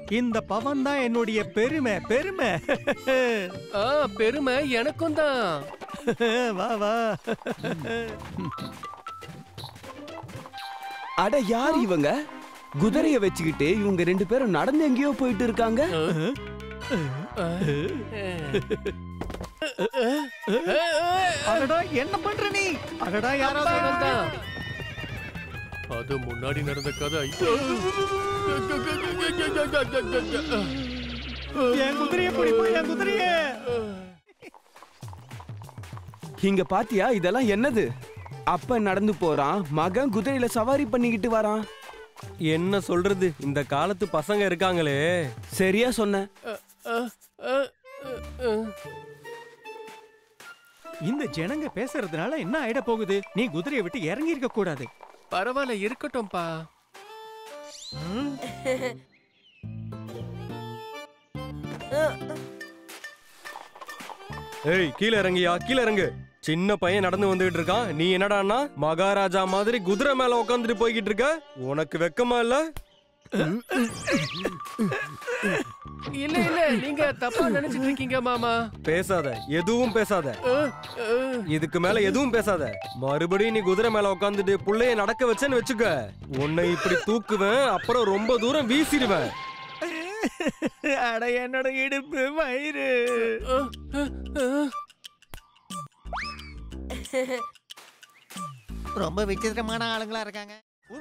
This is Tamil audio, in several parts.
இந்த பவன் தான் என்னுடைய பெருமை பெருமை ஆ பெருமை எனக்கும் தான் வா வா அட யார் இவங்க குதிரைய வச்சுக்கிட்டு இவங்க ரெண்டு பேரும் நடந்து எங்கேயோ போயிட்டு இருக்காங்க அடடா என்ன பண்ற நீ அடடா யாராவது அவன் தான். அது முன்னாடி நடந்த கதை என் குதிரைய பிடிப்பா என் குதிரைய இங்க பாத்தியா இதெல்லாம் என்னது அப்ப நடந்து போறான் மகன் குதிரையில சவாரி பண்ணிக்கிட்டு வரான் என்ன சொல்றது இந்த காலத்து பசங்க இருக்காங்களே சரியா சொன்ன இந்த ஜனங்க பேசுறதுனால என்ன ஆயிட போகுது நீ குதிரையை விட்டு இறங்கி இருக்க கூடாது பரவாயில்ல இருக்கட்டும்பா ஏய் கீழே இறங்கியா கீழே இறங்கு சின்ன பையன் நடந்து வந்துகிட்டு இருக்கான் நீ என்னடான்னா மகாராஜா மாதிரி குதிரை மேல உட்காந்துட்டு போய்கிட்டு இருக்க உனக்கு வெக்கமா இல்ல இல்ல இல்ல நீங்க தப்பா நினைச்சிட்டு இருக்கீங்க மாமா பேசாத எதுவும் பேசாத அஹ், அஹ். இதுக்கு மேல எதுவும் பேசாத மறுபடியும் நீ குதிரை மேல உட்காந்துட்டு புள்ளைய நடக்க வச்சேன்னு வச்சுக்க உன்னை இப்படி தூக்குவேன் அப்புறம் ரொம்ப தூரம் வீசிடுவேன் அட என்னோட இடுப்பு வயிறு அஹ், அஹ், அஹ். ரொம்ப விசித்திரமான ஆளுங்களா இருக்காங்க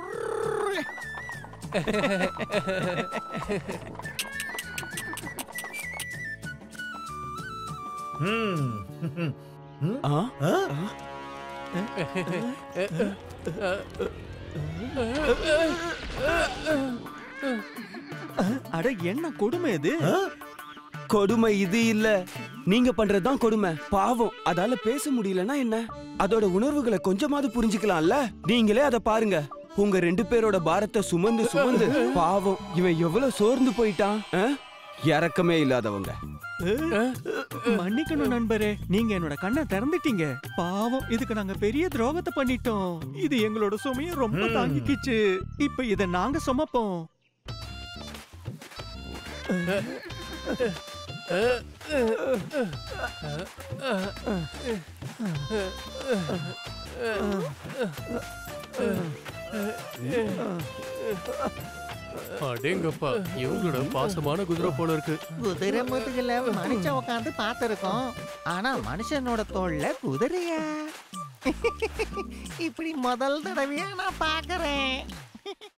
ஆ? அட என்ன கொடுமை இது கொடுமை இது இல்ல நீங்க பண்றதுதான் கொடுமை பாவம் அதால பேச முடியலன்னா என்ன அதோட உணர்வுகளை கொஞ்சமாவது புரிஞ்சுக்கலாம்ல நீங்களே அதை பாருங்க உங்க ரெண்டு பேரோட பாரத்தை சுமந்து சுமந்து பாவம் இவன் எவ்வளவு சோர்ந்து போயிட்டான் ஆ? இறக்கமே இல்லாதவங்க மன்னிக்கணும் நண்பரே நீங்க என்னோட கண்ணை திறந்துட்டீங்க பாவம் இதுக்கு நாங்க பெரிய துரோகத்தை பண்ணிட்டோம் இது எங்களோட சுமையை ரொம்ப தாங்கிக்கிச்சு இப்ப இத நாங்க சுமப்போம் அடேங்கப்பா இவங்களோட பாசமான குதிரை போல இருக்கு குதிரை முதுகுல மனுஷன் உட்காந்து பார்த்திருக்கோம் ஆனா மனுஷனோட தோல்ல குதிரையா இப்படி முதல் தடவையா நான் பாக்குறேன்